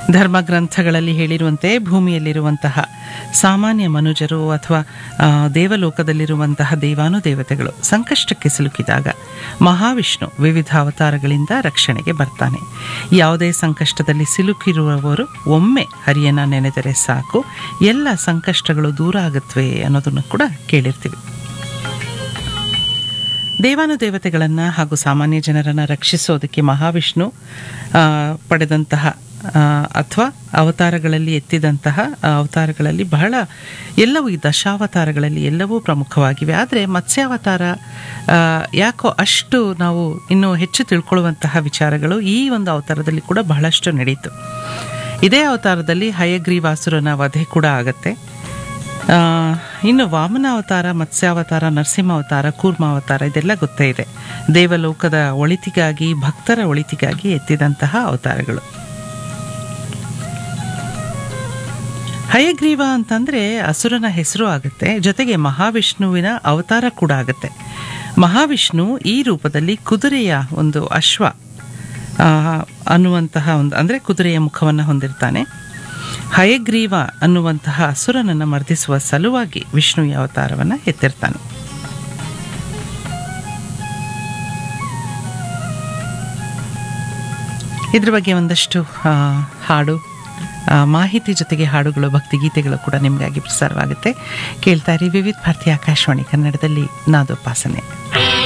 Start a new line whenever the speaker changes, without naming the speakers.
ಧರ್ಮ ಗ್ರಂಥಗಳಲ್ಲಿ ಹೇಳಿರುವಂತೆ ಭೂಮಿಯಲ್ಲಿರುವಂತಹ ಸಾಮಾನ್ಯ ಮನುಜರು ಅಥವಾ ಆ, ದೇವಲೋಕದಲ್ಲಿರುವಂತಹ ದೇವಾನುದೇವತೆಗಳು ಸಂಕಷ್ಟಕ್ಕೆ ಸಿಲುಕಿದಾಗ ಮಹಾವಿಷ್ಣು ವಿವಿಧ ಅವತಾರಗಳಿಂದ ರಕ್ಷಣೆಗೆ ಬರ್ತಾನೆ ಯಾವುದೇ ಸಂಕಷ್ಟದಲ್ಲಿ ಸಿಲುಕಿರುವವರು ಒಮ್ಮೆ ಹರಿಯನ್ನ ನೆನೆದರೆ ಸಾಕು ಎಲ್ಲ ಸಂಕಷ್ಟಗಳು ದೂರ ಆಗುತ್ತವೆ ಅನ್ನೋದನ್ನು ಕೂಡ ಕೇಳಿರ್ತೀವಿ ದೇವಾನುದೇವತೆಗಳನ್ನು ಹಾಗೂ ಸಾಮಾನ್ಯ ಜನರನ್ನು ರಕ್ಷಿಸೋದಕ್ಕೆ ಮಹಾವಿಷ್ಣು ಆ, ಪಡೆದಂತಹ ಅಥವಾ ಅವತಾರಗಳಲ್ಲಿ ಎತ್ತಿದಂತಹ ಆ, ಅವತಾರಗಳಲ್ಲಿ ಬಹಳ ಎಲ್ಲವೂ ಈ ದಶಾವತಾರಗಳಲ್ಲಿ ಎಲ್ಲವೂ ಪ್ರಮುಖವಾಗಿವೆ ಆದರೆ ಮತ್ಸ್ಯಾವತಾರ ಆ, ಯಾಕೋ ಅಷ್ಟು ನಾವು ಇನ್ನೂ ಹೆಚ್ಚು ತಿಳ್ಕೊಳ್ಳುವಂತಹ ವಿಚಾರಗಳು ಈ ಒಂದು ಅವತಾರದಲ್ಲಿ ಕೂಡ ಬಹಳಷ್ಟು ನಡೀತು ಇದೇ ಅವತಾರದಲ್ಲಿ ಹಯಗ್ರೀವಾಸುರನ ವಧೆ ಕೂಡ ಆಗತ್ತೆ ಆ, ಇನ್ನು ವಾಮನ ಅವತಾರ ಮತ್ಸ್ಯಾವತಾರ ನರಸಿಂಹಾವತಾರ ಕೂರ್ಮಾವತಾರ ಇದೆಲ್ಲ ಗೊತ್ತೇ ಇದೆ ದೇವಲೋಕದ ಒಳಿತಿಗಾಗಿ ಭಕ್ತರ ಒಳಿತಿಗಾಗಿ ಎತ್ತಿದಂತಹ ಅವತಾರಗಳು ಹಯಗ್ರೀವ ಅಂತಂದ್ರೆ ಅಸುರನ ಹೆಸರು ಆಗುತ್ತೆ ಜೊತೆಗೆ ಮಹಾವಿಷ್ಣುವಿನ ಅವತಾರ ಕೂಡ ಆಗುತ್ತೆ ಮಹಾವಿಷ್ಣು ಈ ರೂಪದಲ್ಲಿ ಕುದುರೆಯ ಒಂದು ಅಶ್ವ ಆ, ಅನ್ನುವಂತಹ ಒಂದು ಅಂದರೆ ಕುದುರೆಯ ಮುಖವನ್ನು ಹೊಂದಿರ್ತಾನೆ ಹಯಗ್ರೀವ ಅನ್ನುವಂತಹ ಅಸುರನನ್ನು ಮರ್ದಿಸುವ ಸಲುವಾಗಿ ವಿಷ್ಣು ಈ ಅವತಾರವನ್ನು ಎತ್ತಿರ್ತಾನೆ ಇದ್ರ ಬಗ್ಗೆ ಒಂದಷ್ಟು ಆ, ಹಾಡು ಆ, ಮಾಹಿತಿ ಜೊತೆಗೆ ಹಾಡುಗಳು ಭಕ್ತಿಗೀತೆಗಳು ಕೂಡ ನಿಮಗಾಗಿ ಪ್ರಸಾರವಾಗುತ್ತೆ ಕೇಳ್ತಾ ಇರಿ ವಿವಿಧ ಭಾರತಿ ಆಕಾಶವಾಣಿ ಕನ್ನಡದಲ್ಲಿ ನಾದೋಪಾಸನೆ